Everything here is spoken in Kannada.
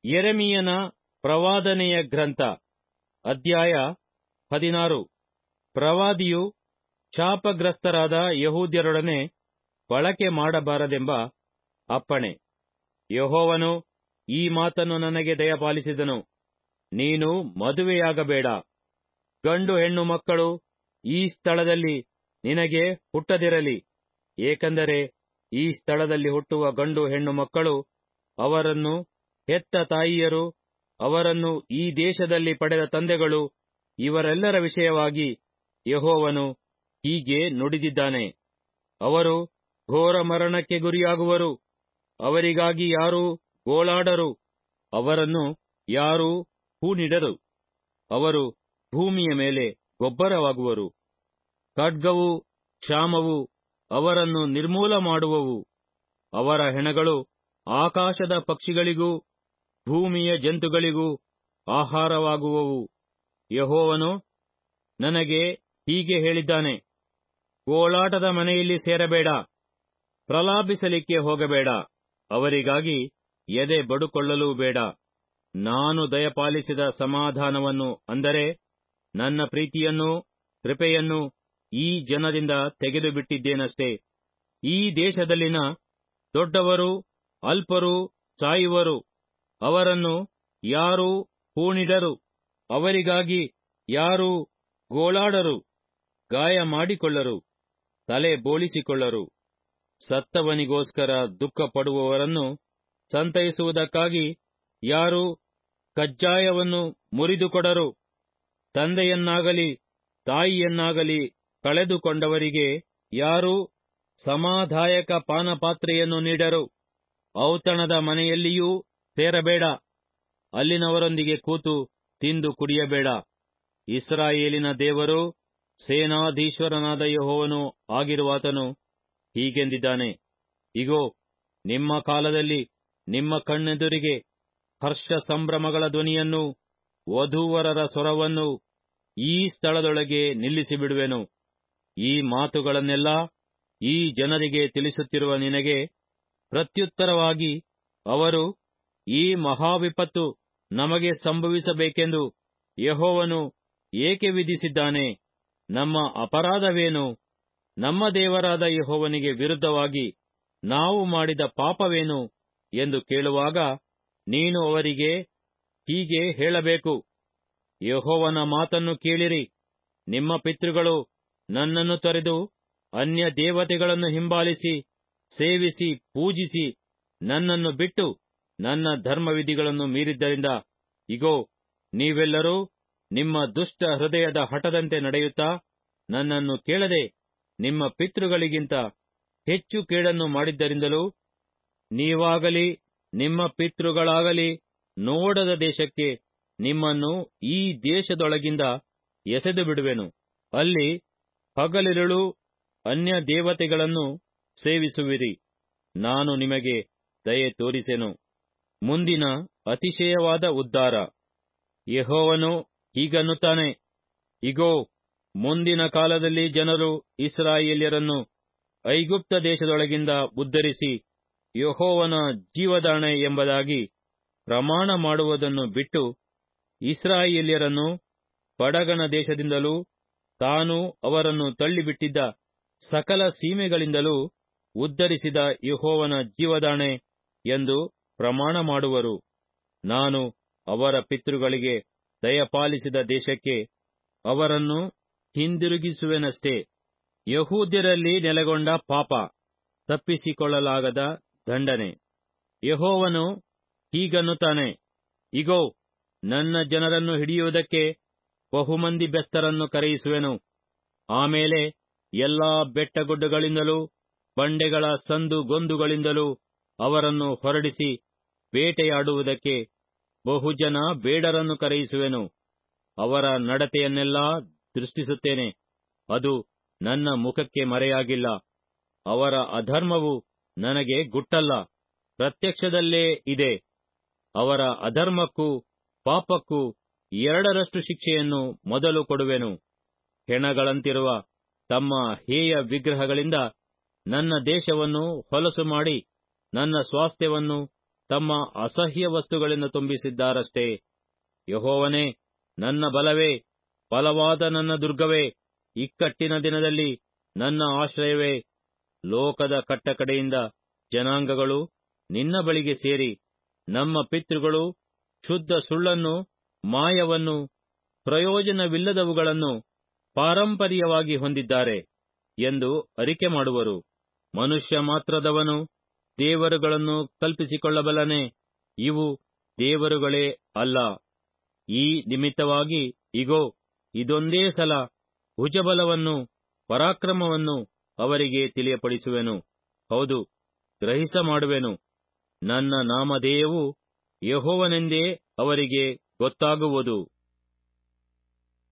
ಯೆರೆಮೀಯನ ಪ್ರವಾದನೆಯ ಗ್ರಂಥ ಅಧ್ಯಾಯ ಹದಿನಾರು ಪ್ರವಾದಿಯು ಶಾಪಗ್ರಸ್ತರಾದ ಯಹೂದ್ಯರೊಡನೆ ಬಳಕೆ ಮಾಡಬಾರದೆಂಬ ಅಪ್ಪಣೆ ಯೆಹೋವನು ಈ ಮಾತನ್ನು ನನಗೆ ದಯಪಾಲಿಸಿದನು ನೀನು ಮದುವೆಯಾಗಬೇಡ ಗಂಡು ಹೆಣ್ಣು ಮಕ್ಕಳು ಈ ಸ್ಥಳದಲ್ಲಿ ನಿನಗೆ ಹುಟ್ಟದಿರಲಿ ಏಕೆಂದರೆ ಈ ಸ್ಥಳದಲ್ಲಿ ಹುಟ್ಟುವ ಗಂಡು ಹೆಣ್ಣು ಮಕ್ಕಳು ಅವರನ್ನು ಹೆತ್ತ ತಾಯಿಯರು ಅವರನ್ನು ಈ ದೇಶದಲ್ಲಿ ಪಡೆದ ತಂದೆಗಳು ಇವರೆಲ್ಲರ ವಿಷಯವಾಗಿ ಯೆಹೋವನು ಹೀಗೆ ನುಡಿದಿದ್ದಾನೆ ಅವರು ಘೋರ ಮರಣಕ್ಕೆ ಗುರಿಯಾಗುವರು ಅವರಿಗಾಗಿ ಯಾರೂ ಗೋಳಾಡರು ಅವರನ್ನು ಯಾರೂ ಹೂಣಿಡರು ಅವರು ಭೂಮಿಯ ಮೇಲೆ ಗೊಬ್ಬರವಾಗುವರು ಖಡ್ಗವೂ ಕ್ಷಾಮವೂ ಅವರನ್ನು ನಿರ್ಮೂಲ ಮಾಡುವವು ಅವರ ಹೆಣಗಳು ಆಕಾಶದ ಪಕ್ಷಿಗಳಿಗೂ ಭೂಮಿಯ ಜಂತುಗಳಿಗೂ ಆಹಾರವಾಗುವವು ಯೆಹೋವನು ನನಗೆ ಹೀಗೆ ಹೇಳಿದ್ದಾನೆ ಗೋಳಾಟದ ಮನೆಯಲ್ಲಿ ಸೇರಬೇಡ ಪ್ರಲಾಪಿಸಲಿಕ್ಕೆ ಹೋಗಬೇಡ ಅವರಿಗಾಗಿ ಎದೆ ಬಡುಕೊಳ್ಳಲೂ ಬೇಡ ನಾನು ದಯಪಾಲಿಸಿದ ಸಮಾಧಾನವನ್ನು ಅಂದರೆ ನನ್ನ ಪ್ರೀತಿಯನ್ನೂ ಕೃಪೆಯನ್ನೂ ಈ ಜನರಿಂದ ತೆಗೆದುಬಿಟ್ಟಿದ್ದೇನಷ್ಟೇ ಈ ದೇಶದಲ್ಲಿನ ದೊಡ್ಡವರು ಅಲ್ಪರು ಸಾಯುವರು ಅವರನ್ನು ಯಾರೂ ಹೂಣಿಡರು ಅವರಿಗಾಗಿ ಯಾರೂ ಗೋಳಾಡರು ಗಾಯ ಮಾಡಿಕೊಳ್ಳರು ತಲೆ ಬೋಳಿಸಿಕೊಳ್ಳರು ಸತ್ತವನಿಗೋಸ್ಕರ ದುಃಖಪಡುವವರನ್ನು ಸಂತೈಸುವುದಕ್ಕಾಗಿ ಯಾರೂ ಕಜ್ಜಾಯವನ್ನು ಮುರಿದುಕೊಡರು ತಂದೆಯನ್ನಾಗಲಿ ತಾಯಿಯನ್ನಾಗಲಿ ಕಳೆದುಕೊಂಡವರಿಗೆ ಯಾರೂ ಸಮಾಧಾಯಕ ಪಾನಪಾತ್ರೆಯನ್ನು ನೀಡರು ಔತಣದ ಮನೆಯಲ್ಲಿಯೂ ಸೇರಬೇಡ ಅಲ್ಲಿನವರೊಂದಿಗೆ ಕೂತು ತಿಂದು ಕುಡಿಯಬೇಡ ಇಸ್ರಾಯೇಲಿನ ದೇವರು ಸೇನಾಧೀಶ್ವರನಾದ ಯೆಹೋವನು ಆಗಿರುವಾತನು ಹೀಗೆಂದಿದ್ದಾನೆ ಇಗೋ ನಿಮ್ಮ ಕಾಲದಲ್ಲಿ ನಿಮ್ಮ ಕಣ್ಣೆದುರಿಗೆ ಹರ್ಷ ಸಂಭ್ರಮಗಳ ಧ್ವನಿಯನ್ನು ವಧೂವರರ ಸ್ವರವನ್ನು ಈ ಸ್ಥಳದೊಳಗೆ ನಿಲ್ಲಿಸಿಬಿಡುವೆನು ಈ ಮಾತುಗಳನ್ನೆಲ್ಲ ಈ ಜನರಿಗೆ ತಿಳಿಸುತ್ತಿರುವ ನಿನಗೆ ಪ್ರತ್ಯುತ್ತರವಾಗಿ ಅವರು ಈ ಮಹಾವಿಪತ್ತು ನಮಗೆ ಸಂಭವಿಸಬೇಕೆಂದು ಯೆಹೋವನು ಏಕೆ ವಿಧಿಸಿದ್ದಾನೆ ನಮ್ಮ ಅಪರಾಧವೇನು ನಮ್ಮ ದೇವರಾದ ಯೆಹೋವನಿಗೆ ವಿರುದ್ಧವಾಗಿ ನಾವು ಮಾಡಿದ ಪಾಪವೇನು ಎಂದು ಕೇಳುವಾಗ ನೀನು ಅವರಿಗೆ ಹೀಗೆ ಹೇಳಬೇಕು ಯೆಹೋವನ ಮಾತನ್ನು ಕೇಳಿರಿ ನಿಮ್ಮ ಪಿತೃಗಳು ನನ್ನನ್ನು ತೊರೆದು ಅನ್ಯ ದೇವತೆಗಳನ್ನು ಹಿಂಬಾಲಿಸಿ ಸೇವಿಸಿ ಪೂಜಿಸಿ ನನ್ನನ್ನು ಬಿಟ್ಟು ನನ್ನ ಧರ್ಮವಿಧಿಗಳನ್ನು ಮೀರಿದ್ದರಿಂದ ಇಗೋ ನೀವೆಲ್ಲರೂ ನಿಮ್ಮ ದುಷ್ಟ ಹೃದಯದ ಹಠದಂತೆ ನಡೆಯುತ್ತಾ ನನ್ನನ್ನು ಕೇಳದೆ ನಿಮ್ಮ ಪಿತೃಗಳಿಗಿಂತ ಹೆಚ್ಚು ಕೇಡನ್ನು ಮಾಡಿದ್ದರಿಂದಲೂ ನೀವಾಗಲಿ ನಿಮ್ಮ ಪಿತೃಗಳಾಗಲಿ ನೋಡದ ದೇಶಕ್ಕೆ ನಿಮ್ಮನ್ನು ಈ ದೇಶದೊಳಗಿಂದ ಎಸೆದು ಬಿಡುವೆನು ಅಲ್ಲಿ ಹಗಲಿರುಳು ಅನ್ಯ ದೇವತೆಗಳನ್ನು ಸೇವಿಸುವಿರಿ ನಾನು ನಿಮಗೆ ದಯೆ ತೋರಿಸೆನು ಮುಂದಿನ ಅತಿಶಯವಾದ ಉದ್ಧಾರ ಯೆಹೋವನು ಹೀಗನ್ನುತ್ತಾನೆ ಇಗೋ ಮುಂದಿನ ಕಾಲದಲ್ಲಿ ಜನರು ಇಸ್ರಾಯೇಲ್ಯರನ್ನು ಐಗುಪ್ತ ದೇಶದೊಳಗಿಂದ ಉದ್ಧರಿಸಿ ಯೆಹೋವನ ಜೀವದಾಣೆ ಎಂಬುದಾಗಿ ಪ್ರಮಾಣ ಮಾಡುವುದನ್ನು ಬಿಟ್ಟು ಇಸ್ರಾಯೇಲ್ಯರನ್ನು ಪಡಗಣ ದೇಶದಿಂದಲೂ ತಾನು ಅವರನ್ನು ತಳ್ಳಿಬಿಟ್ಟಿದ್ದ ಸಕಲ ಸೀಮೆಗಳಿಂದಲೂ ಉದ್ಧರಿಸಿದ ಯೆಹೋವನ ಜೀವದಾಣೆ ಎಂದು ಪ್ರಮಾಣ ಮಾಡುವರು ನಾನು ಅವರ ಪಿತೃಗಳಿಗೆ ದಯಪಾಲಿಸಿದ ದೇಶಕ್ಕೆ ಅವರನ್ನು ಹಿಂದಿರುಗಿಸುವೆನಷ್ಟೇ ಯಹೂದ್ಯರಲ್ಲಿ ನೆಲೆಗೊಂಡ ಪಾಪ ತಪ್ಪಿಸಿಕೊಳ್ಳಲಾಗದ ದಂಡನೆ ಯೆಹೋವನು ಹೀಗನ್ನುತ್ತಾನೆ ಇಗೋ ನನ್ನ ಜನರನ್ನು ಹಿಡಿಯುವುದಕ್ಕೆ ಬಹುಮಂದಿ ಬೆಸ್ತರನ್ನು ಕರೆಯಿಸುವೆನು ಆಮೇಲೆ ಎಲ್ಲಾ ಬೆಟ್ಟಗುಡ್ಡಗಳಿಂದಲೂ ಬಂಡೆಗಳ ಸಂದು ಗೊಂದುಗಳಿಂದಲೂ ಅವರನ್ನು ಹೊರಡಿಸಿ ಬೇಟೆಯಾಡುವುದಕ್ಕೆ ಬಹುಜನ ಬೇಡರನ್ನು ಕರೆಯಿಸುವೆನು ಅವರ ನಡತೆಯನ್ನೆಲ್ಲಾ ದೃಷ್ಟಿಸುತ್ತೇನೆ ಅದು ನನ್ನ ಮುಖಕ್ಕೆ ಮರೆಯಾಗಿಲ್ಲ ಅವರ ಅಧರ್ಮವು ನನಗೆ ಗುಟ್ಟಲ್ಲ ಪ್ರತ್ಯಕ್ಷದಲ್ಲೇ ಇದೆ ಅವರ ಅಧರ್ಮಕ್ಕೂ ಪಾಪಕ್ಕೂ ಎರಡರಷ್ಟು ಶಿಕ್ಷೆಯನ್ನು ಮೊದಲು ಕೊಡುವೆನು ಹೆಣಗಳಂತಿರುವ ತಮ್ಮ ಹೇಯ ವಿಗ್ರಹಗಳಿಂದ ನನ್ನ ದೇಶವನ್ನು ಹೊಲಸು ಮಾಡಿ ನನ್ನ ಸ್ವಾಸ್ಥ್ಯವನ್ನು ತಮ್ಮ ಅಸಹ್ಯ ವಸ್ತುಗಳಿಂದ ತುಂಬಿಸಿದ್ದಾರಷ್ಟೇ ಯಹೋವನೇ ನನ್ನ ಬಲವೇ ಬಲವಾದ ನನ್ನ ದುರ್ಗವೇ ಇಕ್ಕಟ್ಟಿನ ದಿನದಲ್ಲಿ ನನ್ನ ಆಶ್ರಯವೇ ಲೋಕದ ಕಟ್ಟಕಡೆಯಿಂದ ಜನಾಂಗಗಳು ನಿನ್ನ ಬಳಿಗೆ ಸೇರಿ ನಮ್ಮ ಪಿತೃಗಳು ಶುದ್ಧ ಸುಳ್ಳನ್ನು ಮಾಯವನ್ನು ಪ್ರಯೋಜನವಿಲ್ಲದವುಗಳನ್ನು ಪಾರಂಪರ್ಯವಾಗಿ ಹೊಂದಿದ್ದಾರೆ ಎಂದು ಅರಿಕೆ ಮಾಡುವರು ಮನುಷ್ಯ ಮಾತ್ರದವನು ದೇವರುಗಳನ್ನು ಕಲ್ಪಿಸಿಕೊಳ್ಳಬಲ್ಲನೆ ಇವು ದೇವರುಗಳೇ ಅಲ್ಲ ಈ ನಿಮಿತ್ತವಾಗಿ ಇಗೋ ಇದೊಂದೇ ಸಲ ಭುಜಬಲವನ್ನು ಪರಾಕ್ರಮವನ್ನು ಅವರಿಗೆ ತಿಳಿಯಪಡಿಸುವೆನು ಹೌದು ಗ್ರಹಿಸ ಮಾಡುವೆನು ನನ್ನ ನಾಮಧೇಯವು ಯಹೋವನೆಂದೇ ಅವರಿಗೆ ಗೊತ್ತಾಗುವುದು